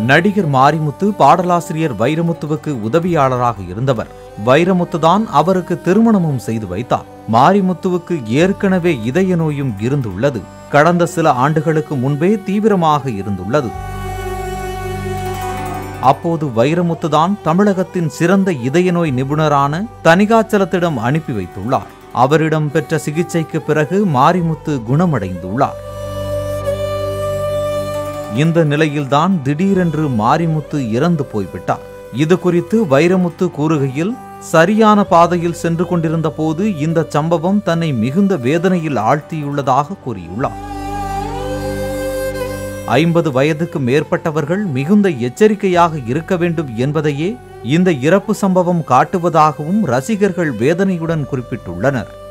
நடிகர் மாரிமுத்து பாடலாசிரியர் வைரமுத்துவுக்கு உதவியாளராக இருந்தவர் வைரமுத்துதான் அவருக்கு திருமணமும் செய்து வைத்தார் மாரிமுத்துவுக்கு ஏற்கனவே இதய நோயும் இருந்துள்ளது கடந்த சில ஆண்டுகளுக்கு முன்பே தீவிரமாக இருந்துள்ளது அப்போது வைரமுத்துதான் தமிழகத்தின் சிறந்த இதய நோய் நிபுணரான தனிகாச்சலத்திடம் அனுப்பி வைத்துள்ளார் அவரிடம் பெற்ற சிகிச்சைக்கு பிறகு மாரிமுத்து குணமடைந்துள்ளார் இந்த நிலையில்தான் திடீரென்று மாரிமுத்து இறந்து போய்விட்டார் இது குறித்து வைரமுத்து கூறுகையில் சரியான பாதையில் சென்று கொண்டிருந்த போது இந்த சம்பவம் தன்னை மிகுந்த வேதனையில் ஆழ்த்தியுள்ளதாக கூறியுள்ளார் ஐம்பது வயதுக்கு மேற்பட்டவர்கள் மிகுந்த எச்சரிக்கையாக இருக்க வேண்டும் என்பதையே இந்த இறப்பு சம்பவம் காட்டுவதாகவும் ரசிகர்கள் வேதனையுடன் குறிப்பிட்டுள்ளனர்